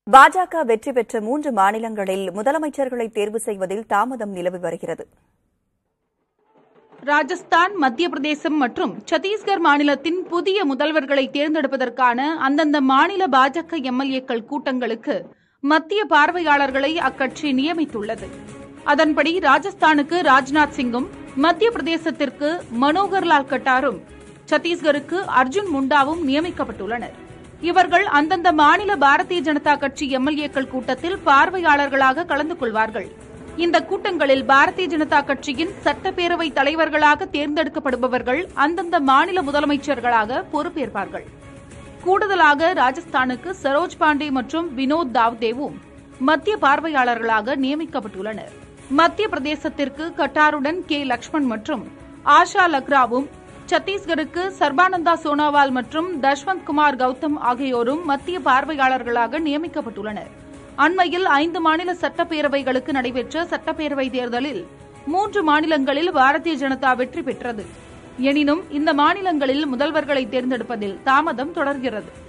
பாஜக வெற்றி பெற்ற மூன்று மாநிலங்களில் முதலமைச்சர்களை தேர்வு செய்வதில் தாமதம் நிலவி வருகிறது ராஜஸ்தான் மத்திய பிரதேசம் மற்றும் சத்தீஸ்கர் மாநிலத்தின் புதிய முதல்வர்களை தேர்ந்தெடுப்பதற்கான அந்தந்த மாநில பாஜக எம்எல்ஏக்கள் கூட்டங்களுக்கு மத்திய பார்வையாளர்களை அக்கட்சி நியமித்துள்ளது அதன்படி ராஜஸ்தானுக்கு ராஜ்நாத் சிங்கும் மத்திய பிரதேசத்திற்கு மனோகர்லால் கட்டாரும் சத்தீஸ்கருக்கு அர்ஜுன் முண்டாவும் நியமிக்கப்பட்டுள்ளனர் இவர்கள் அந்தந்த மாநில பாரதிய ஜனதா கட்சி எம்எல்ஏக்கள் கூட்டத்தில் பார்வையாளர்களாக கலந்து கொள்வார்கள் இந்த கூட்டங்களில் பாரதிய ஜனதா கட்சியின் சட்டப்பேரவை தலைவர்களாக தேர்ந்தெடுக்கப்படுபவர்கள் அந்தந்த மாநில முதலமைச்சர்களாக பொறுப்பேற்பார்கள் கூடுதலாக ராஜஸ்தானுக்கு சரோஜ் பாண்டே மற்றும் வினோத் தாவ்தேவும் மத்திய பார்வையாளர்களாக நியமிக்கப்பட்டுள்ளனர் மத்திய பிரதேசத்திற்கு கட்டாருடன் கே லக்ஷ்மண் மற்றும் ஆஷா லக்ராவும் சத்தீஸ்கருக்கு சர்பானந்தா சோனாவால் மற்றும் தஷ்வந்த் குமார் கௌதம் ஆகியோரும் மத்திய பார்வையாளர்களாக நியமிக்கப்பட்டுள்ளனர் அண்மையில் ஐந்து மாநில சட்டப்பேரவைகளுக்கு நடைபெற்ற சட்டப்பேரவை தேர்தலில் மூன்று மாநிலங்களில் பாரதிய ஜனதா வெற்றி பெற்றது எனினும் இந்த மாநிலங்களில் முதல்வர்களை தேர்ந்தெடுப்பதில் தாமதம் தொடர்கிறது